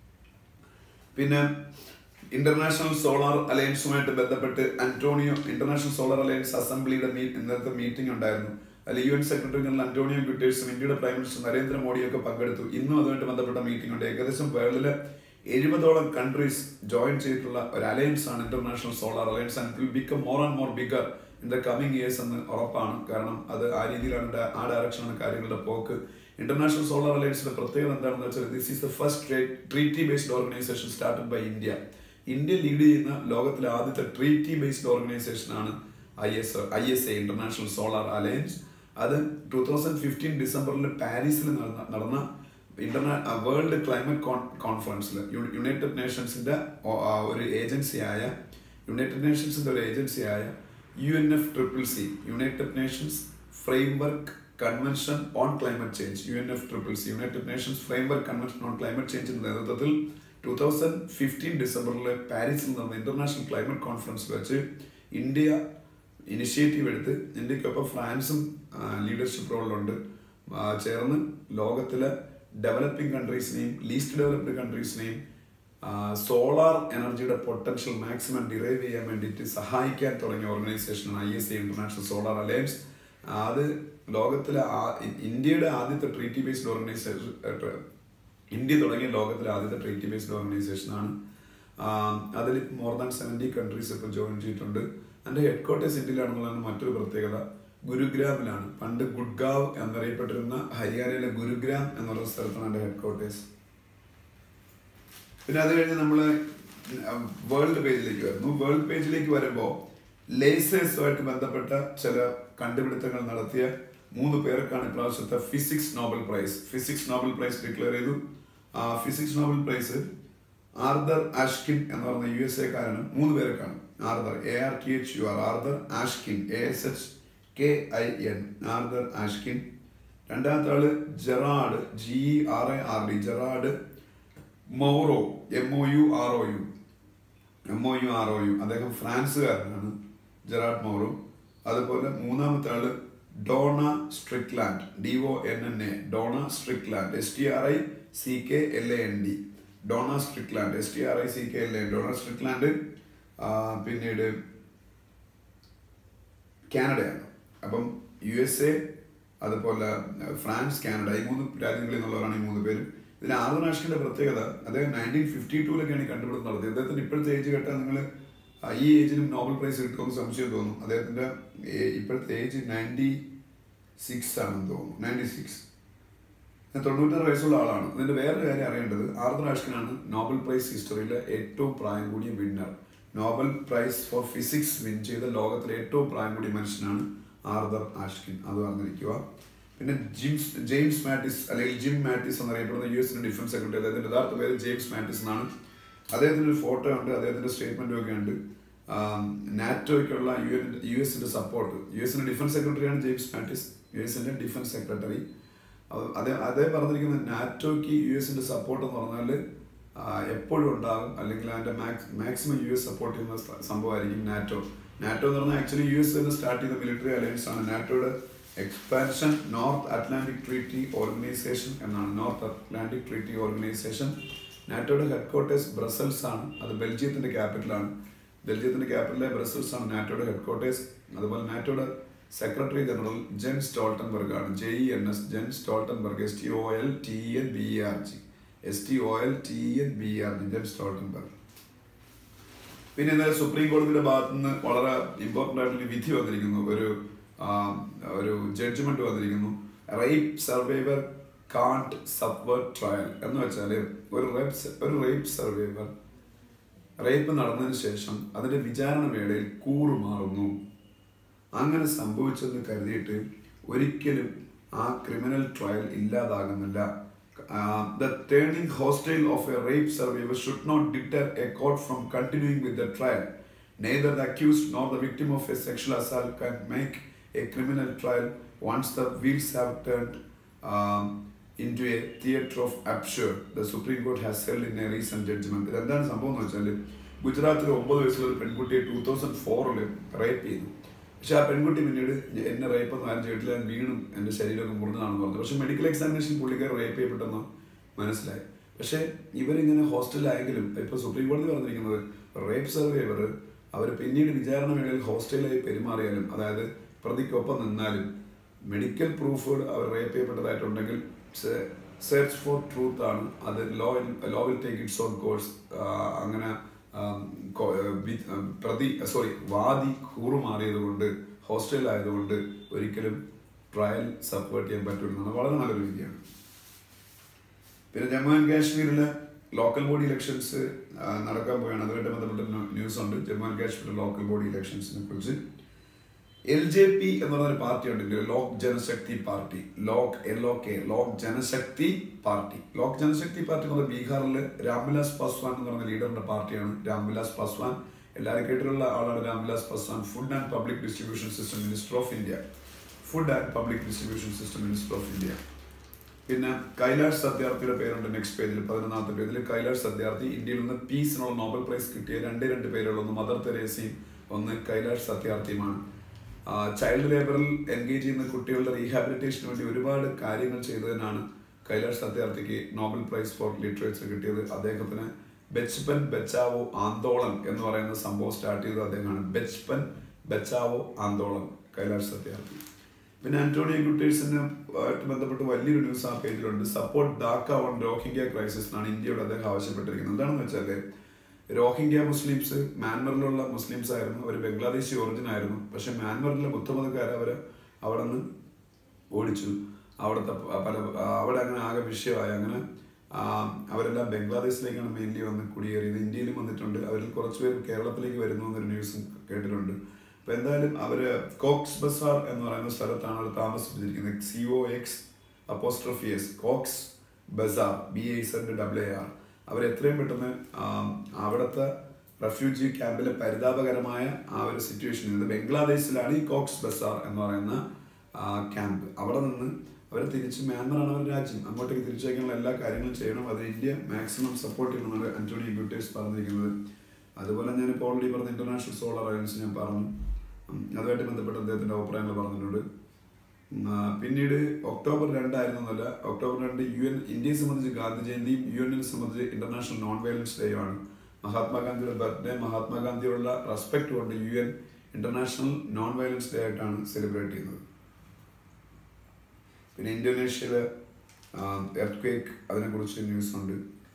പിന്നെ ഇന്റർനാഷണൽ സോളാർ അലയൻസുമായിട്ട് ബന്ധപ്പെട്ട് അന്റോണിയോ ഇന്റർനാഷണൽ സോളാർ അലയൻസ് അസംബ്ലിയുടെ മീ- ഇന്നത്തെ മീറ്റിംഗ് ഉണ്ടായിരുന്നു അതിൽ U N secretary general Antonio ഗുട്ടേഴ്സും ഇന്ത്യയുടെ പ്രൈം മിനിസ്റ്റർ നരേന്ദ്രമോദിയും ഒക്കെ പങ്കെടുത്തു ഇന്നും അതുമായിട്ട് ബന്ധപ്പെട്ട മീറ്റിംഗ് ഉണ്ട് ഏകദേശം വേൾഡിലെ എഴുപതോളം കൺട്രീസ് ജോയിൻ ചെയ്തിട്ടുള്ള ഒരു അലയൻസ് ആണ് international solar alliance and will become more and more bigger in the coming years എന്ന് ഉറപ്പാണ് കാരണം അത് ആ രീതിയിലാണ് ഡ- ആ ഡയറക്ഷനാണ് കാര്യങ്ങളുടെ പോക്ക് ഇന്റർനാഷണൽ സോളാർ അലയൻസിന്റെ പ്രത്യേകത എന്താണെന്ന് വെച്ചാൽ this is the first treaty based organization started by India India lead ചെയ്യുന്ന ലോകത്തിലെ ആദ്യത്തെ ട്രീറ്റി ബേസ്ഡ് ഓർഗനൈസേഷൻ ആണ് I S I S A international solar alliance അത് ടൂ തൗസൻഡ് ഫിഫ്റ്റീൻ ഡിസംബറിൽ പാരീസിൽ നടന്ന നടന്ന ഇന്റർനാ വേൾഡ് ക്ലൈമറ്റ് കോൺഫറൻസിൽ യുണൈറ്റഡ് നേഷൻസിന്റെ ഒ- ആ ഒരു ഏജൻസിയായ യുണൈറ്റഡ് നേഷൻസിന്റെ ഒരു ഏജൻസിയായ U N F triple C united nations framework convention on climate change U N F triple C united nations framework convention on climate ചേഞ്ചിന്റെ നേതൃത്വത്തിൽ ടൂ തൗസൻഡ് ഫിഫ്റ്റീൻ ഡിസംബറിൽ പാരീസിൽ നടന്ന ഇന്റർനാഷണൽ ക്ലൈമറ്റ് കോൺഫറൻസിൽ വെച്ച് ഇന്ത്യ ഇനിഷ്യേറ്റീവ് എടുത്ത് ഇന്ത്യക്കൊപ്പം ഫ്രാൻസും ലീഡർഷിപ്പ് റോളിലുണ്ട് ആ, ചേർന്ന് ലോകത്തിലെ ഡെവലപ്പിംഗ് കൺട്രീസിനെയും ലീസ്റ്റ് ഡെവലപ്ഡ് കൺട്രീസിനെയും സോളാർ എനർജിയുടെ പൊട്ടൻഷ്യൽ മാക്സിമം ഡിറൈവ് ചെയ്യാൻ വേണ്ടിയിട്ട് സഹായിക്കാൻ തുടങ്ങിയ ഓർഗനൈസേഷനാണ് I S A international solar alliance അത് ലോകത്തിലെ ആ- ഇന്ത്യയുടെ ആദ്യത്തെ ട്രീറ്റി ബേസ്ഡ് ഓർഗനൈസേഷൻ ഇന്ത്യ തുടങ്ങിയ ലോകത്തിലെ ആദ്യത്തെ ട്രീറ്റി ബേസ്ഡ് ഓർഗനൈസേഷൻ ആണ് അതിൽ മോർ ദാൻ സെവൻറ്റി കൺട്രീസ് ഇപ്പോൾ ജോയിൻ ചെയ്തിട്ടുണ്ട് അതിന്റെ ഹെഡ് ക്വാർട്ടേഴ്സ് ഇന്ത്യയിലാണെന്നുള്ളതാണ് മറ്റൊരു പ്രത്യേകത ഗുരുഗ്രാമിലാണ് പണ്ട് ഗുഡ്ഗാവ് എന്നറിയപ്പെട്ടിരുന്ന ഹരിയാനയിലെ ഗുരുഗ്രാം എന്നുള്ള സ്ഥലത്താണ് അതിന്റെ ഹെഡ് ക്വാർട്ടേഴ്സ് പിന്നെ അത് കഴിഞ്ഞ് നമ്മൾ വേൾഡ് പേജിലേക്ക് വരുന്നു വേൾഡ് പേജിലേക്ക് വരുമ്പോൾ ലേസേഴ്സുമായിട്ട് ബന്ധപ്പെട്ട ചില കണ്ടുപിടുത്തങ്ങൾ നടത്തിയ മൂന്ന് പേർക്കാണ് ഇപ്രാവശ്യത്തെ physics Nobel prize physics Nobel prize declare ചെയ്തു ആ physics Nobel prize Arthur Ashkin എന്ന് പറഞ്ഞ യു എസ് എക്കാരനും മൂന്ന് പേർക്കാണ് Arthur A R T H U R Arthur Ashkin A S H K I N Arthur Ashkin രണ്ടാമത്തെ ആള് Gerard G E R A R D Gerard Mourou M O U R O U M O U R O U അദ്ദേഹം ഫ്രാൻസുകാരനാണ് Gerard Mourou അതുപോലെ മൂന്നാമത്തെ ആള് Donna Strickland D O N N A Donna Strickland S T R I C K L A N D Donna Strickland S T R I C K L A Donna Strickland ആ, പിന്നീട് കാനഡയാണ് അപ്പം U S A അതുപോലെ അഹ്, France Canada ഈ മൂന്ന് രാജ്യങ്ങളിൽ നിന്നുള്ളവരാണ് ഈ മൂന്ന് പേര് ഇതിൽ ആർദർ ആഷ്കിന്റെ പ്രത്യേകത അദ്ദേഹം നയൻറ്റീൻ ഫിഫ്റ്റി ടൂലൊക്കെയാണ് ഈ കണ്ടുപിടുത്തം നടത്തിയത് അദ്ദേഹത്തിന്റെ ഇപ്പോഴത്തെ ഏജ് കേട്ടാൽ നിങ്ങൾ ഈ ഏജിലും നോബൽ പ്രൈസ് കിട്ടുമെന്ന് സംശയം തോന്നും അദ്ദേഹത്തിന്റെ ഏ- ഇപ്പോഴത്തെ ഏജ് നയൻറ്റി സിക്സ് ആണെന്ന് തോന്നുന്നു നയൻറ്റി സിക്സ് തൊണ്ണൂറ്റാറ് വയസ്സുള്ള ആളാണ് ഇതിന്റെ വേറൊരു കാര്യം അറിയേണ്ടത് ആർദർ ആഷ്കിനാണ് നോബൽ പ്രൈസ് ഹിസ്റ്ററിയിലെ ഏറ്റവും പ്രായം കൂടിയ winner Nobel prize for physics win ചെയ്ത ലോകത്തിലെ ഏറ്റവും പ്രായം കൂടിയ മനുഷ്യനാണ് ആർദർ ആഷ്കിൻ അത് അറിഞ്ഞിരിക്കുക പിന്നെ ജിംസ് ജെയിംസ് മാറ്റിസ് അല്ലെങ്കിൽ ജിം മാറ്റിസ് എന്നറിയപ്പെടുന്ന യു എസിന്റെ ഡിഫൻസ് സെക്രട്ടറി അദ്ദേഹത്തിന്റെ യഥാർത്ഥ പേര് ജെയിംസ് മാറ്റിസ് എന്നാണ് അദ്ദേഹത്തിന്റെ ഒരു ഫോട്ടോ ഉണ്ട് അദ്ദേഹത്തിന്റെ സ്റ്റേറ്റ്മെന്റും ഒക്കെ ഉണ്ട് ആം, നാറ്റോയ്ക്കുള്ള യു എൻ യു എസിന്റെ സപ്പോർട്ട് യു എസിന്റെ ഡിഫൻസ് സെക്രട്ടറിയാണ് ജെയിംസ് മാറ്റിസ് യു എസിന്റെ ഡിഫൻസ് സെക്രട്ടറി അതേ അതേ പറഞ്ഞിരിക്കുന്ന നാറ്റോയ്ക്ക് യു എസിന്റെ സപ്പോർട്ട് എന്ന് പറഞ്ഞാൽ എപ്പോഴും ഉണ്ടാകും അല്ലെങ്കിൽ അതിന്റെ മാക്സിമം യു എസ് സപ്പോർട്ട് ചെയ്യുന്ന സ്ഥ- സംഭവമായിരിക്കും നാറ്റോ നാറ്റോ എന്ന് പറഞ്ഞാൽ ആക്ച്വലി യു എസ് തന്നെ സ്റ്റാർട്ട് ചെയ്ത മിലിറ്ററി അലയൻസ് ആണ് നാറ്റോയുടെ expansion north Atlantic treaty organization എന്നാണ് നോർത്ത് അറ്റ്ലാന്റിക് ട്രീറ്റി ഓർഗനൈസേഷൻ നാറ്റോയുടെ ഹെഡ് ക്വാർട്ടേഴ്സ് ബ്രസൽസ് ആണ് അത് ബെൽജിയത്തിന്റെ ക്യാപിറ്റലാണ് ബെൽജിയത്തിന്റെ ക്യാപിറ്റലെ ബ്രസൽസ് ആണ് നാറ്റോയുടെ ഹെഡ് ക്വാർട്ടേഴ്സ് അതുപോലെ നാറ്റോയുടെ സെക്രട്ടറി ജനറൽ ജെൻ സ്റ്റോൾട്ടൻബർഗ് ആണ് J E N S Jens Stoltenberg S T O L T N B R G S T O L T N B R G Jens Stoltenberg പിന്നെ ഇന്നലെ supreme കോടതിയുടെ ഭാഗത്തു നിന്ന് വളരെ important ആയിട്ടുള്ള വിധി വന്നിരിക്കുന്നു ഒരു ആ, ഒരു ജഡ്ജ്മെന്റ് വന്നിരിക്കുന്നു റേപ്പ് സർവൈവർ കാണ്ട് സബ്വേർട്ട് ട്രയൽ എന്ന് വെച്ചാൽ ഒരു റേപ്പ് ഒരു റേപ്പ് സർവൈവർ റേപ്പ് നടന്നതിന് ശേഷം അതിന്റെ വിചാരണ വേളയിൽ കൂറുമാറുന്നു അങ്ങനെ സംഭവിച്ചെന്ന് കരുതിയിട്ട് ഒരിക്കലും ആ ക്രിമിനൽ ട്രയൽ ഇല്ലാതാകുന്നില്ല the turning hostile of a rape survivor should not deter a court from continuing with the trial neither the accused nor the victim of a sexual assault can make a criminal trial once the wheels have turned um, into a theatre of absurd. The Supreme Court has held in a recent judgment. ഇതെന്താണ് സംഭവം എന്ന് വെച്ചാൽ ഗുജറാത്തിൽ ഒമ്പത് വയസ്സുള്ള ഒരു പെൺകുട്ടിയെ two thousand ഫോറിൽ റേപ്പ് ചെയ്തു പക്ഷെ ആ പെൺകുട്ടി പിന്നീട് എന്നെ റേപ്പ് ഒന്നും ആരും ചെയ്തിട്ടില്ല ഞാൻ വീണും എൻ്റെ ശരീരമൊക്കെ മുറിഞ്ഞതാണെന്ന് പറഞ്ഞു പക്ഷെ മെഡിക്കൽ എക്സാമിനേഷൻ പുള്ളിക്കാർ റേപ്പ് ചെയ്യപ്പെട്ടെന്ന് മനസ്സിലായി പക്ഷെ ഇവരിങ്ങനെ ഹോസ്റ്റലിലായെങ്കിലും ഇപ്പൊ സുപ്രീം കോടതി പറഞ്ഞിരിക്കുന്നത് റേപ്പ് സർവൈവർ അവർ പിന്നീട് വിചാരണ വേളയിൽ ഹോസ്റ്റലിലായി പെരുമാറിയാലും അതായത് പ്രതിക്കൊപ്പം നിന്നാലും മെഡിക്കൽ പ്രൂഫുകൾ അവർ റേപ്പ് ചെയ്യപ്പെട്ടതായിട്ടുണ്ടെങ്കിൽ സെർച്ച് ഫോർ ട്രൂത്ത് ആണ് അത് law law will take its own course അങ്ങനെ ആം, കൊ- ഏർ വി- ഏർ പ്രതി സോറി വാദി കൂറുമാറിയത് കൊണ്ട് ഹോസ്റ്റലിലായതുകൊണ്ട് ഒരിക്കലും ട്രയൽ സപ്പോർട്ട് ചെയ്യാൻ പറ്റില്ലെന്നാണ് വളരെ നല്ലൊരു വിധിയാണ് പിന്നെ ജമ്മു ആൻഡ് കാശ്മീരിലെ ലോക്കൽ ബോഡി ഇലക്ഷൻസ് നടക്കാൻ പോവുകയാണ് അതുമായിട്ട് ബന്ധപ്പെട്ട ന്യൂസ് ഉണ്ട് ജമ്മു ആൻഡ് കാശ്മീരിലെ ലോക്കൽ ബോഡി ഇലക്ഷൻസിനെ കുറിച്ച് എൽ ജെ പി എന്ന് പറഞ്ഞൊരു പാർട്ടി ഉണ്ട് ഇന്ത്യയിൽ Lok Janshakti party Lok L O K Lok Janshakti party Lok Janshakti party എന്ന് പറഞ്ഞാൽ ബീഹാറിലെ രാംവിലാസ് പാസ്വാൻ എന്ന് പറഞ്ഞ ലീഡറിന്റെ പാർട്ടിയാണ് രാംവിലാസ് പാസ്വാൻ എല്ലാവരും കേട്ടിട്ടുള്ള ആളാണ് Ramvilas Paswan food and public distribution system minister of India food and public distribution system minister of India പിന്നെ കൈലാഷ് സത്യാർത്ഥിയുടെ പേരുണ്ട് നെക്സ്റ്റ് പേജിൽ പതിനൊന്നാമത്തെ പേജിൽ കൈലാഷ് സത്യാർത്ഥി ഇന്ത്യയിൽ നിന്ന് പീസിനുള്ള നോബൽ പ്രൈസ് കിട്ടിയ രണ്ടേ രണ്ട് പേരുള്ള ഒന്ന് മദർ തെരേസയും ഒന്ന് കൈലാഷ് സത്യാർത്ഥിയുമാണ് ചൈൽഡ് ലേബറിൽ എൻഗേജ് ചെയ്യുന്ന കുട്ടികളുടെ റീഹാബിലിറ്റേഷന് വേണ്ടി ഒരുപാട് കാര്യങ്ങൾ ചെയ്തതിനാണ് കൈലാഷ് സത്യാർത്ഥിക്ക് നോബൽ പ്രൈസ് ഫോർ ലിറ്ററേച്ചർ കിട്ടിയത് അദ്ദേഹത്തിന് ബെച്ച്പൻ ബച്ചാവോ ആന്തോളൻ എന്ന് പറയുന്ന സംഭവം സ്റ്റാർട്ട് ചെയ്തത് അദ്ദേഹമാണ് ബെച്ച്പൻ ബച്ചാവോ ആന്തോളൻ കൈലാഷ് സത്യാർത്ഥി പിന്നെ ആന്റോണിയോ ഗുട്ടേഴ്സിന് ആയിട്ട് ബന്ധപ്പെട്ട് വലിയൊരു ന്യൂസ് ആ പേജിലുണ്ട് support Dhaka on Rohingya crisis എന്നാണ് ഇന്ത്യയോട് അദ്ദേഹം ആവശ്യപ്പെട്ടിരിക്കുന്നത് എന്താണെന്ന് വെച്ചാൽ റോഹിംഗ്യ മുസ്ലിംസ് മ്യാൻമറിലുള്ള മുസ്ലിംസ് ആയിരുന്നു അവർ ബംഗ്ലാദേശി ഒറിജിൻ ആയിരുന്നു പക്ഷെ മ്യാൻമറിലെ ബുദ്ധമതക്കാരെ അവർ അവിടെ നിന്ന് ഓടിച്ചു അവിടുത്തെ പ- പല അവിടെ അങ്ങനെ ആകെ വിഷയമായി അങ്ങനെ ആ, അവരെല്ലാം ബംഗ്ലാദേശിലേക്കാണ് മെയിൻലി വന്ന് കുടിയേറിയത് ഇന്ത്യയിലും വന്നിട്ടുണ്ട് അവരിൽ കുറച്ച് പേര് കേരളത്തിലേക്ക് വരുന്നു എന്നൊരു ന്യൂസ് കേട്ടിട്ടുണ്ട് അപ്പൊ എന്തായാലും അവര് കോക്സ് ബസാർ എന്ന് പറയുന്ന സ്ഥലത്താണ് അവർ താമസിപ്പിച്ചിരിക്കുന്നത് C O X apostrophe S Cox's Bazar B I Z W R അവർ എത്രയും പെട്ടെന്ന് ആ, അവിടുത്തെ റെഫ്യൂജി ക്യാമ്പിലെ പരിതാപകരമായ ആ ഒരു സിറ്റുവേഷൻ ഇത് ബംഗ്ലാദേശിലാണ് ഈ കോക്സ് ബസാർ എന്ന് പറയുന്ന ആ, ക്യാമ്പ് അവിടെ നിന്ന് അവരെ തിരിച്ച് മ്യാൻമറാണ് അവരുടെ രാജ്യം അങ്ങോട്ടേക്ക് തിരിച്ചയക്കാനുള്ള എല്ലാ കാര്യങ്ങളും ചെയ്യണം അത് ഇന്ത്യ മാക്സിമം സപ്പോർട്ട് ചെയ്യണമെന്നാണ് ആന്റോണിയോ ഗുട്ടേഴ്സ് പറഞ്ഞിരിക്കുന്നത് അതുപോലെ ഞാനിപ്പോൾ ഓൾറെഡി പറഞ്ഞ ഇന്റർനാഷണൽ സോളർ അലയൻസ് ഞാൻ പറഞ്ഞു ഉം, അതുമായിട്ട് ബന്ധപ്പെട്ട് അദ്ദേഹത്തിന്റെ അഭിപ്രായങ്ങൾ പറഞ്ഞിട്ടുണ്ട് ഉം, ആ, പിന്നീട് ഒക്ടോബർ രണ്ടായിരുന്നല്ല ഒക്ടോബർ രണ്ട് യു എൻ ഇന്ത്യയെ സംബന്ധിച്ച് ഗാന്ധി ജയന്തിയും യു എന്നിനെ സംബന്ധിച്ച് ഇന്റർനാഷണൽ നോൺ വയലൻസ് ഡേ ആണ് മഹാത്മാഗാന്ധിയുടെ ബർത്ത്ഡേ മഹാത്മാഗാന്ധിയോടുള്ള റെസ്പെക്ട് കൊണ്ട് U N international non violence day ആയിട്ടാണ് സെലിബ്രേറ്റ് ചെയ്യുന്നത് പിന്നെ ഇന്തോനേഷ്യയിലെ എർത്ത് ക്വേക്ക് അതിനെക്കുറിച്ച് ന്യൂസ് ഉണ്ട്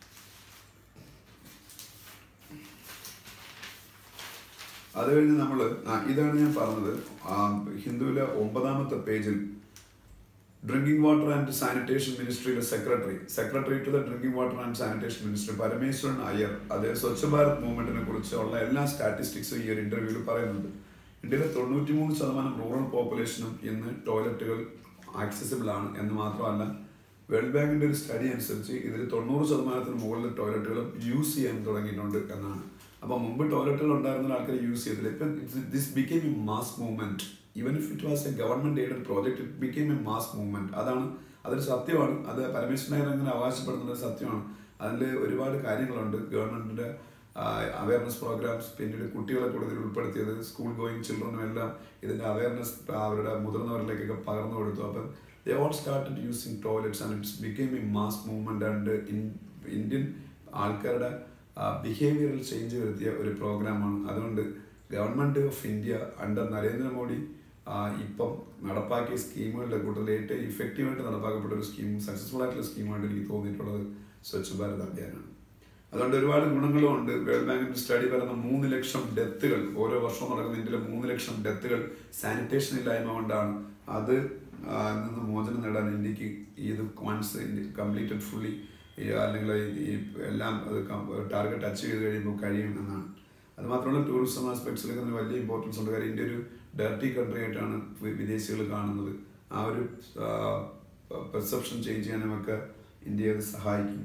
അത് കഴിഞ്ഞ് നമ്മൾ ഇതാണ് ഞാൻ പറഞ്ഞത് ആ, ഹിന്ദുവിലെ ഒമ്പതാമത്തെ പേജിൽ ഡ്രിങ്കിംഗ് വാട്ടർ ആൻഡ് സാനിറ്റേഷൻ മിനിസ്ട്രിയിലെ secretary secretary to the drinking water and sanitation ministry Parameswaran Iyer അദ്ദേഹം സ്വച്ഛ ഭാരത് മൂവ്മെന്റിനെ കുറിച്ചുള്ള എല്ലാ സ്റ്റാറ്റിസ്റ്റിക്സും ഈ ഒരു ഇന്റർവ്യൂവിൽ പറയുന്നുണ്ട് ഇന്ത്യയിലെ തൊണ്ണൂറ്റി മൂന്ന് ശതമാനം റൂറൽ പോപ്പുലേഷനും ഇന്ന് ടോയ്ലറ്റുകൾ ആക്സസിബിൾ ആണ് എന്ന് മാത്രമല്ല വേൾഡ് ബാങ്കിന്റെ ഒരു സ്റ്റഡി അനുസരിച്ച് ഇതിൽ തൊണ്ണൂറ് ശതമാനത്തിന് മുകളിൽ ടോയ്ലറ്റുകളും യൂസ് ചെയ്യാൻ തുടങ്ങിയിട്ടുണ്ട് എന്നാണ് അപ്പൊ മുമ്പ് ടോയ്ലറ്റുകൾ ഉണ്ടായിരുന്ന ആൾക്കാർ യൂസ് ചെയ്തില്ല ഇപ്പം this became a mass movement even if it was a government aided project it became a mass movement അതാണ് അതൊരു സത്യമാണ് അത് പരമേശ്വരൻ അങ്ങനെ അവകാശപ്പെടുന്നത് സത്യമാണ് അതിൽ ഒരുപാട് കാര്യങ്ങളുണ്ട് ഗവൺമെന്റിന്റെ അവയർനെസ് പ്രോഗ്രാംസ് പിന്നീട് കുട്ടികളെ കൂടുതൽ ഉൾപ്പെടുത്തിയത് സ്കൂൾ ഗോയിങ് ചിൽഡ്രനും എല്ലാം ഇതിന്റെ അവയർനെസ് അവരുടെ മുതിർന്നവരിലേക്കൊക്കെ പകർന്നു കൊടുത്തു അപ്പം they all started using toilets and it's became a mass movement and Indian ആൾക്കാരുടെ ബിഹേവിയറൽ ചേഞ്ച് വരുത്തിയ ഒരു പ്രോഗ്രാമാണ് അതുകൊണ്ട് government of India under Narendra Modi ആ, ഇപ്പം നടപ്പാക്കിയ സ്കീമുകളുടെ കൂട്ടത്തിൽ ഏറ്റവും ഇഫക്റ്റീവായിട്ട് നടപ്പാക്കപ്പെട്ട ഒരു സ്കീം സക്സസ്ഫുൾ ആയിട്ടുള്ള സ്കീമായിട്ട് എനിക്ക് തോന്നിയിട്ടുള്ളത് സ്വച്ഛ് ഭാരത് അഭിയാനാണ് അതുകൊണ്ട് ഒരുപാട് ഗുണങ്ങളും ഉണ്ട് വേൾഡ് ബാങ്കിന്റെ സ്റ്റഡി പറയുന്ന മൂന്ന് ലക്ഷം ഡെത്തുകൾ ഓരോ വർഷവും നടക്കുന്ന ഇന്ത്യയിലെ മൂന്ന് ലക്ഷം ഡെത്തുകൾ സാനിറ്റേഷൻ ഇല്ലായ്മ കൊണ്ടാണ് അത് ആ, നിന്ന് മോചനം നേടാൻ ഇന്ത്യക്ക് ഇത് വൺസ് കംപ്ലീറ്റഡ് ഫുള്ളി അല്ലെങ്കിൽ ഈ എല്ലാം ടാർഗറ്റ് അച്ചീവ് ചെയ്ത് കഴിയുമ്പോൾ കഴിയും എന്നാണ് അത് മാത്രമല്ല ടൂറിസം ആസ്പെക്ട്സിലൊക്കെ അതിന് വലിയ ഇമ്പോർട്ടൻസ് ഉണ്ട് കാര്യം ഇന്ത്യ ഒരു ഡയറക്റ്റി കൺട്രി ആയിട്ടാണ് വി- വിദേശികൾ കാണുന്നത് ആ ഒരു പെർസെപ്ഷൻ ചേഞ്ച് ചെയ്യാനുമൊക്കെ ഇന്ത്യയെ അത് സഹായിക്കും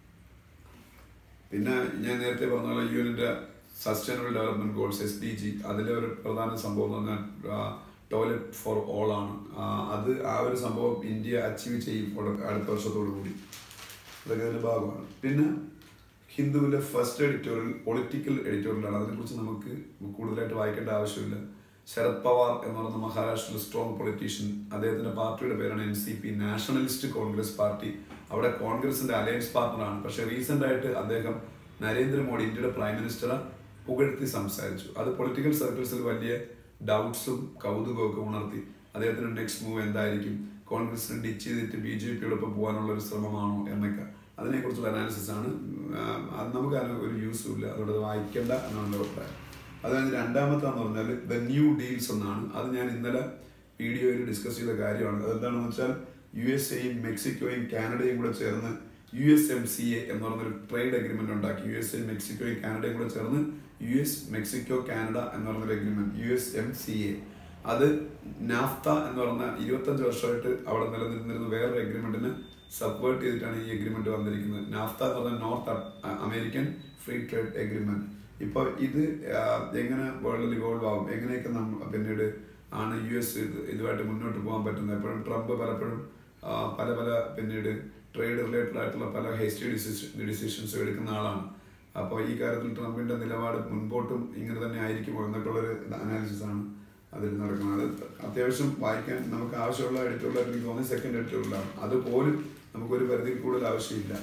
പിന്നെ ഞാൻ നേരത്തെ പറഞ്ഞ പോലെ യു എനിന്റെ sustainable development goals S D G അതിലെ ഒരു പ്രധാന സംഭവം എന്ന് പറഞ്ഞാൽ ടോയ്ലറ്റ് ഫോർ ഓൾ ആണ് ആ, അത് ആ ഒരു സംഭവം ഇന്ത്യ അച്ചീവ് ചെയ്യും ഉട- അടുത്ത വർഷത്തോടു കൂടി അതൊക്കെ അതിന്റെ ഭാഗമാണ് പിന്നെ ഹിന്ദുവിലെ ഫസ്റ്റ് എഡിറ്റോറിയൽ പൊളിറ്റിക്കൽ എഡിറ്റോറിയലാണ് അതിനെക്കുറിച്ച് നമുക്ക് കൂടുതലായിട്ട് വായിക്കേണ്ട ആവശ്യമില്ല ശരത് പവാർ എന്ന് പറയുന്ന മഹാരാഷ്ട്രയിലെ സ്ട്രോങ് പൊളിറ്റീഷ്യൻ അദ്ദേഹത്തിന്റെ പാർട്ടിയുടെ പേരാണ് N C P nationalist congress party അവിടെ കോൺഗ്രസിന്റെ അലയൻസ് പാർട്ണറാണ് പക്ഷെ റീസെന്റ് ആയിട്ട് അദ്ദേഹം നരേന്ദ്രമോദി ഇന്ത്യയുടെ പ്രൈം മിനിസ്റ്ററെ പുകഴ്ത്തി സംസാരിച്ചു അത് പൊളിറ്റിക്കൽ സർക്കിൾസിൽ വലിയ ഡൗട്ട്സും കൗതുകവും ഒക്കെ ഉണർത്തി അദ്ദേഹത്തിന്റെ നെക്സ്റ്റ് മൂവ് എന്തായിരിക്കും കോൺഗ്രസിനെ ഡിച്ച് ചെയ്തിട്ട് ബി ജെ പിയോടൊപ്പം പോകാനുള്ള ഒരു ശ്രമമാണോ എന്നൊക്കെ അതിനെക്കുറിച്ചുള്ള അനാലിസിസ് ആണ് ആഹ് അത് നമുക്ക് അതിന് ഒരു യൂസും ഇല്ല അതുകൊണ്ട് അത് വായിക്കേണ്ട എന്നാണ് എൻ്റെ അഭിപ്രായം അതായത് രണ്ടാമത്തെന്ന് പറഞ്ഞാൽ ദ ന്യൂ ഡീൽസ് എന്നാണ് അത് ഞാൻ ഇന്നലെ വീഡിയോയിൽ ഡിസ്കസ് ചെയ്ത കാര്യമാണ് അതെന്താണെന്ന് വെച്ചാൽ യു എസ് എയും മെക്സിക്കോയും കാനഡയും കൂടെ ചേർന്ന് U S M C A എന്ന് പറഞ്ഞൊരു ട്രേഡ് അഗ്രിമെന്റ് ഉണ്ടാക്കി യു എസ് എയും മെക്സിക്കോയും കാനഡയും കൂടെ ചേർന്ന് യു എസ് മെക്സിക്കോ കാനഡ എന്ന് പറഞ്ഞൊരു agreement U S M C A അത് നാഫ്ത എന്ന് പറഞ്ഞ ഇരുപത്തഞ്ച് വർഷമായിട്ട് അവിടെ നിലനിന്നിരുന്ന വേറൊരു അഗ്രിമെന്റിന് സപ്പോർട്ട് ചെയ്തിട്ടാണ് ഈ അഗ്രിമെന്റ് വന്നിരിക്കുന്നത് നാഫ്ത എന്ന് പറഞ്ഞ north American free trade agreement ഇപ്പൊ ഇത് ആ, എങ്ങനെ വേൾഡിൽ ഇവോൾവ് ആവും എങ്ങനെയൊക്കെ നമ്മ പിന്നീട് ആണ് യു എസ് ഇത് ഇതുമായിട്ട് മുന്നോട്ട് പോകാൻ പറ്റുന്നത് എപ്പോഴും ട്രംപ് പലപ്പോഴും ആ, പല പല പിന്നീട് ട്രേഡ് റിലേറ്റഡ് ആയിട്ടുള്ള പല ഹേസ്റ്റി ഡിസിഷൻസ് എടുക്കുന്ന ആളാണ് അപ്പോൾ ഈ കാര്യത്തിൽ ട്രംപിന്റെ നിലപാട് മുൻപോട്ടും ഇങ്ങനെ തന്നെ ആയിരിക്കുമോ എന്നൊക്കെ ഉള്ളൊരു അനാലിസിസ് ആണ് അതിൽ നടക്കുന്നത് അത് അത്യാവശ്യം വായിക്കാൻ നമുക്ക് ആവശ്യമുള്ള എഡിറ്റോറിയൽ എനിക്ക് തോന്നുന്നത് സെക്കൻഡ് എഡിറ്റോറിയലാണ് അതുപോലും നമുക്കൊരു പരിധിയിൽ കൂടുതൽ ആവശ്യമില്ല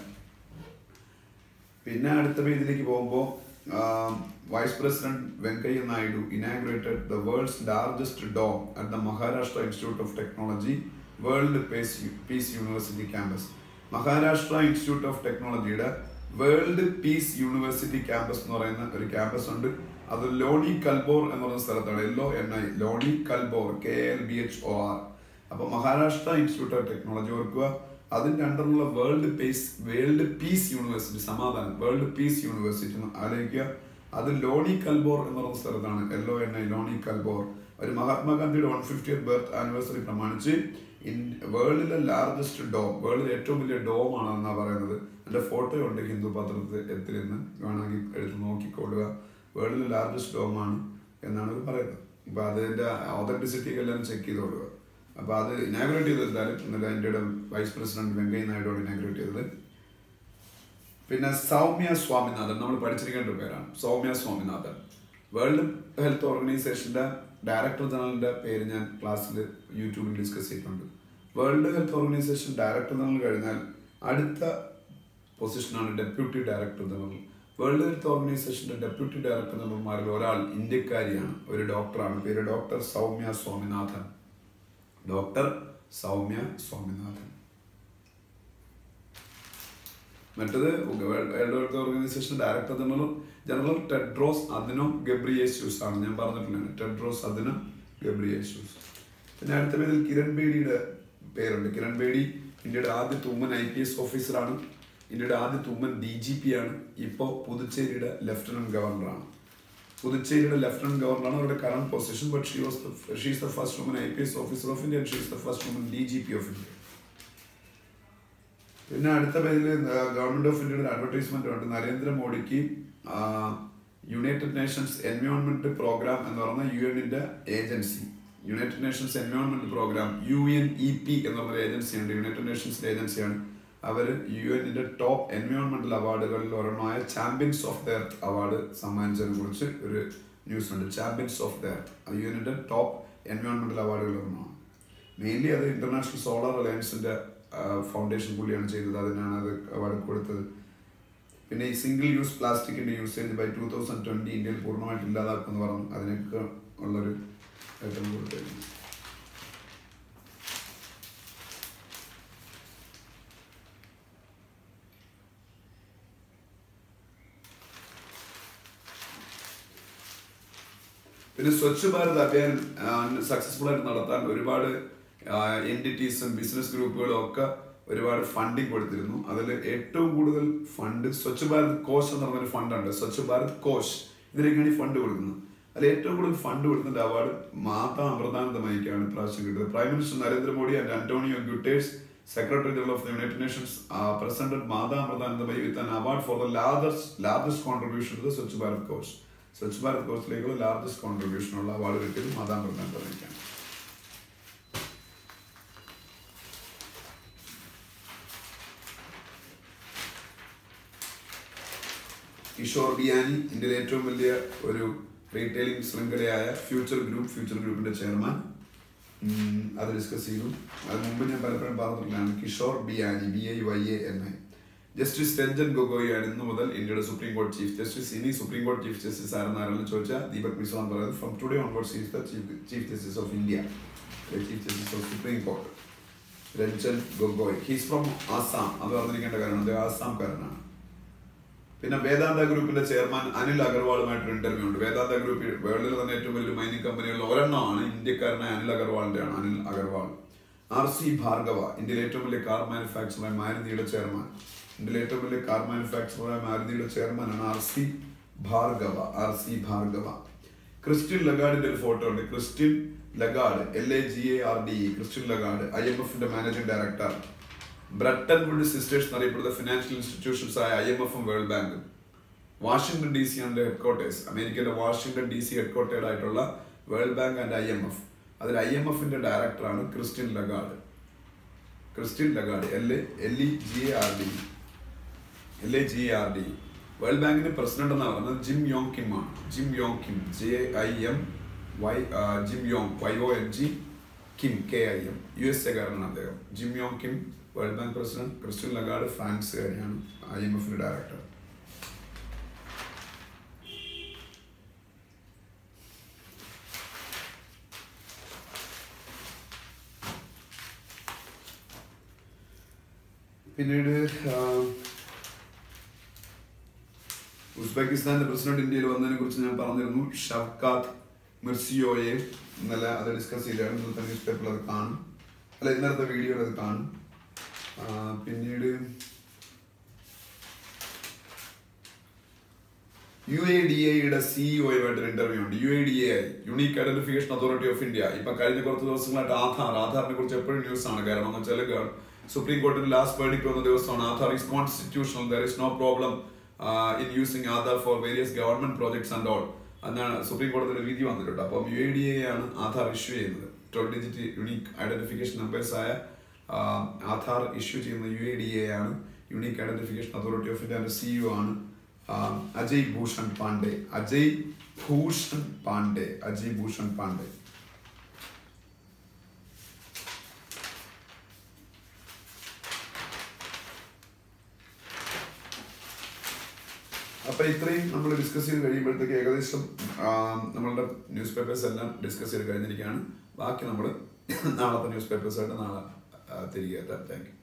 പിന്നെ അടുത്ത പേജിലേക്ക് പോകുമ്പോൾ vice president Venkaiah Naidu inaugurated the world's largest dome at the Maharashtra institute of technology world peace peace university campus Maharashtra institute of ടെക്നോളജിയുടെ വേൾഡ് പീസ് യൂണിവേഴ്സിറ്റി ക്യാമ്പസ് എന്ന് പറയുന്ന ഒരു ക്യാമ്പസ് ഉണ്ട് അത് ലോണി കൽബോർ എന്ന് പറയുന്ന സ്ഥലത്താണ് L O N I Loni Kalbhor K L B H O R അപ്പൊ മഹാരാഷ്ട്ര ഇൻസ്റ്റിറ്റ്യൂട്ട് ഓഫ് ടെക്നോളജി ഓർക്കുക അതിന്റെ അണ്ടറിലുള്ള world peace world peace university സമാധാനം വേൾഡ് പീസ് യൂണിവേഴ്സിറ്റി എന്ന് ആലോചിക്കുക അത് ലോണി കൽബോർ എന്ന് പറയുന്ന സ്ഥലത്താണ് L O N I Loni Kalbhor ഒരു മഹാത്മാഗാന്ധിയുടെ വൺ ഫിഫ്റ്റി ബർത്ത് ആനിവേഴ്സറി പ്രമാണിച്ച് ഇൻ വേൾഡിലെ ലാർജസ്റ്റ് ഡോം വേൾഡിലെ ഏറ്റവും വലിയ ഡോം ആണെന്നാണ് പറയുന്നത് എൻ്റെ ഫോട്ടോ ഉണ്ട് ഹിന്ദു പത്രത്തിൽ നിന്ന് വേണമെങ്കിൽ എടുത്ത് നോക്കിക്കൊള്ളുക വേൾഡിലെ ലാർജസ്റ്റ് ഡോം ആണ് എന്നാണ് അവർ പറയുന്നത് അപ്പൊ അതിന്റെ ഓതന്റിസിറ്റി ഒക്കെ എല്ലാവരും ചെക്ക് ചെയ്തോളുക അപ്പൊ അത് ഇനാഗ്രേറ്റ് ചെയ്തത് എന്തായാലും ഇന്നലെ ഇന്ത്യയുടെ വൈസ് പ്രസിഡന്റ് വെങ്കയ്യ നായിഡുവാണ് ഇനാഗ്രേറ്റ് ചെയ്തത് പിന്നെ സൗമ്യ സ്വാമിനാഥൻ നമ്മൾ പഠിച്ചിരിക്കേണ്ട ഒരു പേരാണ് സൗമ്യ സ്വാമിനാഥൻ വേൾഡ് ഹെൽത്ത് ഓർഗനൈസേഷന്റെ ഡയറക്ടർ ജനറലിന്റെ പേര് ഞാൻ ക്ലാസ്സിൽ യൂട്യൂബിൽ ഡിസ്കസ് ചെയ്തിട്ടുണ്ട് world health organisation director general കഴിഞ്ഞാൽ അടുത്ത പൊസിഷനാണ് deputy director general world health ഓർഗനൈസേഷന്റെ ഡെപ്യൂട്ടി ഡയറക്ടർ ജനറൽമാരിൽ ഒരാൾ ഇന്ത്യക്കാരിയാണ് ഒരു ഡോക്ടറാണ് പേര് ഡോക്ടർ സൗമ്യ സ്വാമിനാഥൻ ഡോക്ടർ സൗമ്യ സ്വാമിനാഥൻ മറ്റത് world health organisation director general general Tedros Adhanom Ghebreyesus ആണ് ഞാൻ പറഞ്ഞിട്ടില്ല ടെഡ്രോസ് അദിനോ ഗബ്രിയേസ്യൂസ് പിന്നെ അടുത്ത പേരിൽ കിരൺ ബേഡിയുടെ പേരുണ്ട് കിരൺ ബേഡി ഇന്ത്യയുടെ ആദ്യത്തെ ഉമ്മൻ ഐ പി എസ് ഓഫീസറാണ് ഇന്ത്യയുടെ ആദ്യത്തെ ഉമ്മൻ ഡി ജി പി ആണ് ഇപ്പോൾ പുതുച്ചേരിയുടെ ലഫ്റ്റനന്റ് ഗവർണറാണ് പുതുച്ചേരിയുടെ ലഫ്റ്റനന്റ് ഗവർണറാണ് അവരുടെ current position but she was she's the first woman I P S officer of India she's the first woman D G P of India പിന്നെ അടുത്ത പേരിൽ ഗവൺമെന്റ് ഓഫ് ഇന്ത്യയുടെ advertisement ഉണ്ട് നരേന്ദ്രമോദിക്ക് യുണൈറ്റഡ് നേഷൻസ് എൻവയോൺമെന്റ് പ്രോഗ്രാം എന്ന് പറയുന്ന U എന്നിന്റെ agency united nations environment programme U N E P എന്ന് പറഞ്ഞൊരു ഏജൻസി ഉണ്ട് യുണൈറ്റഡ് നേഷൻസിന്റെ ഏജൻസിയാണ് അവർ യു എന്നിന്റെ ടോപ്പ് എൻവയോൺമെന്റൽ അവാർഡുകളിൽ ഒരെണ്ണമായ champions of the earth award സമ്മാനിച്ചതിനെ കുറിച്ച് ഒരു ന്യൂസ് ഉണ്ട് champions of the earth U എന്നിന്റെ ടോപ്പ് എൻവയോൺമെന്റൽ അവാർഡുകളിൽ ഒരെണ്ണമാണ് മെയിൻലി അത് ഇന്റർനാഷണൽ സോളാർ അലയൻസിന്റെ ഫൗണ്ടേഷൻ പുള്ളിയാണ് ചെയ്തത് അതിനാണ് അത് അവാർഡ് കൊടുത്തത് പിന്നെ ഈ സിംഗിൾ യൂസ് പ്ലാസ്റ്റിക്കിന്റെ usage by two thousand twenty ഇന്ത്യയിൽ പൂർണ്ണമായിട്ട് ഇല്ലാതാക്കുമെന്ന് പറഞ്ഞു അതിനൊക്കെ ഉള്ളൊരു ഐറ്റം കൊടുത്തായിരുന്നു പിന്നെ സ്വച്ഛ് ഭാരത് അഭിയാൻ സക്സസ്ഫുൾ ആയിട്ട് നടത്താൻ ഒരുപാട് എൻറ്റിറ്റീസും ബിസിനസ് ഗ്രൂപ്പുകളും ഒക്കെ ഒരുപാട് ഫണ്ടിങ് കൊടുത്തിരുന്നു അതിൽ ഏറ്റവും കൂടുതൽ ഫണ്ട് സ്വച്ഛ് ഭാരത് കോഷ് എന്ന് പറഞ്ഞൊരു ഫണ്ടുണ്ട് സ്വച്ഛ് ഭാരത് കോഷ് ഇതിലേക്കാണ് ഈ ഫണ്ട് കൊടുക്കുന്നത് അതിൽ ഏറ്റവും കൂടുതൽ ഫണ്ട് കൊടുക്കുന്ന അവാർഡ് മാതാ അമൃതാനന്ദമയിക്കാണ് ഇപ്രാവശ്യം കിട്ടിയത് prime minister Narendra Modi and Antonio Guterres secretary general of the united nations presented Mata Amritanandamayi with an award for the largest largest contribution to the Swachh Bharat Kosh Swachh Bharat കോഴ്സിലേക്കുള്ള ലാർജസ്റ്റ് കോൺട്രിബ്യൂഷൻ ഉള്ള അവാർഡ് കിട്ടിയത് മാതാ അമൃതാനന്ദമയിക്കാണ് കിഷോർ ബിയാനി ഇന്ത്യയിലെ ഏറ്റവും വലിയ ഒരു റീറ്റെയിലിംഗ് ശൃംഖലയായ ഫ്യൂച്ചർ ഗ്രൂപ്പ് ഫ്യൂച്ചർ ഗ്രൂപ്പിന്റെ ചെയർമാൻ അത് ഡിസ്കസ് ചെയ്തു അത് മുമ്പ് ഞാൻ പലപ്പോഴും പറഞ്ഞിട്ടുള്ളതാണ് Kishore Biyani B I Y A N I justice Ranjan Gogoi ആണ് ഇന്നു മുതൽ ഇന്ത്യയുടെ സുപ്രീം കോടതി ചീഫ് ജസ്റ്റിസ് ഇനി സുപ്രീം കോടതി ചീഫ് ജസ്റ്റിസ് ആരെന്ന് ആരെങ്കിലും ചോദിച്ചാൽ ദീപക് മിശ്ര എന്ന് പറയുന്നത് from today onwards is the chief chief justice of India chief justice of supreme court Ranjan Gogoi he's from Assam അത് പറഞ്ഞിരിക്കേണ്ട കാര്യമാണ് ആസാംകാരനാണ് പിന്നെ വേദാന്ത ഗ്രൂപ്പിന്റെ ചെയർമാൻ അനിൽ അഗർവാളുമായിട്ടൊരു ഇന്റർവ്യൂ ഉണ്ട് വേദാന്ത ഗ്രൂപ്പ് വേൾഡിൽ തന്നെ ഏറ്റവും വലിയ മൈനിങ് കമ്പനികളിൽ ഒരെണ്ണമാണ് ഇന്ത്യക്കാരനായ അനിൽ അഗർവാളിന്റെ ആണ് അനിൽ അഗർവാൾ ആർ സി ഭാർഗവ ഇന്ത്യയിലെ ഏറ്റവും വലിയ കാർ മാനുഫാക്ചറായ മാരുതിയുടെ ചെയർമാൻ ഇന്ത്യയിലെ ഏറ്റവും വലിയ കാർ മാനുഫാക്ചറായ മാരുതിയുടെ ചെയർമാനാണ് R C Bhargava R C Bhargava Christian ലഗാർഡിന്റെ ഒരു ഫോട്ടോ ഉണ്ട് Christian Lagarde L A G A R D Christian Lagarde I M എഫിന്റെ managing director Bretton Woods sisters എന്നറിയപ്പെടുന്ന ഫിനാൻഷ്യൽ ഇൻസ്റ്റിറ്റ്യൂഷൻസ് ആയ ഐ എം എഫും വേൾഡ് ബാങ്കും വാഷിംഗ്ടൺ ഡി സി ആണ് headquarters അമേരിക്കയുടെ വാഷിംഗ്ടൺ ഡി സി ഹെഡ്ക്വാർട്ടേഡ് ആയിട്ടുള്ള world bank and I M F അതിൽ I M എഫിന്റെ ഡയറക്ടറാണ് Christian Lagarde Christian Lagarde L A L E G A R D L A G R D world ബാങ്കിന്റെ president എന്നാണ് പറയുന്നത് Jim Yong Kim ആണ് Jim Yong Kim J I M Y Jim Yong Y O N G Kim K I M U S എക്കാരനാണ് അദ്ദേഹം Jim Yong Kim world bank president Christian Lagarde ഫ്രാൻസുകാരിയാണ് I M എഫിന്റെ director പിന്നീട് ഉസ്ബെക്കിസ്ഥാന്റെ president ഇന്ത്യയിൽ വന്നതിനെ കുറിച്ച് ഞാൻ പറഞ്ഞിരുന്നു ഷവ്കാത്ത് മിർസിയോയെ ഇന്നലെ അത് ഡിസ്കസ് ചെയ്താണ് ഇന്നത്തെ ന്യൂസ് പേപ്പറിൽ അത് കാണും അല്ല ഇന്നലത്തെ വീഡിയോയിൽ അത് കാണും പിന്നീട് യു എ ഡി എയുടെ സിഇഒയുമായിട്ട് ഇന്റർവ്യൂ ഉണ്ട് U A D A unique identification authority of India ഇപ്പൊ കഴിഞ്ഞ കുറച്ച് ദിവസങ്ങളായിട്ട് ആധാർ ആധാറിനെ കുറിച്ച് എപ്പോഴും ന്യൂസ് ആണ് കാരണം എന്ന് വെച്ചാൽ സുപ്രീം കോടതിയുടെ ലാസ്റ്റ് വേർഡിക്ട് വന്ന ദിവസമാണ് Aadhaar is constitutional there is no problem in using Aadhaar for various government projects and all എന്നാണ് സുപ്രീം കോടതിയുടെ വിധി വന്നിട്ടുണ്ട് അപ്പം യു എ ഡി എ ആണ് ആധാർ ഇഷ്യൂ ചെയ്യുന്നത് twelve digit unique identification numbers ആയ ആധാർ ഇഷ്യൂ ചെയ്യുന്ന യു എ ഡി എ ആണ് unique identification authority of India CEO ആണ് അജയ് ഭൂഷൺ പാണ്ഡെ അജയ് ഭൂഷൺ പാണ്ഡെ അജി ഭൂഷൺ പാണ്ഡെ അപ്പൊ ഇത്രയും നമ്മൾ ഡിസ്കസ് ചെയ്ത് കഴിയുമ്പോഴത്തേക്ക് ഏകദേശം ആ, നമ്മളുടെ ന്യൂസ് പേപ്പേഴ്സ് എല്ലാം ഡിസ്കസ് ചെയ്ത് കഴിഞ്ഞിരിക്കുകയാണ് ബാക്കി നമ്മൾ നാളത്തെ ന്യൂസ് പേപ്പേഴ്സായിട്ട് നാളെ ആ, തിരികെ എത്താം താങ്ക് യു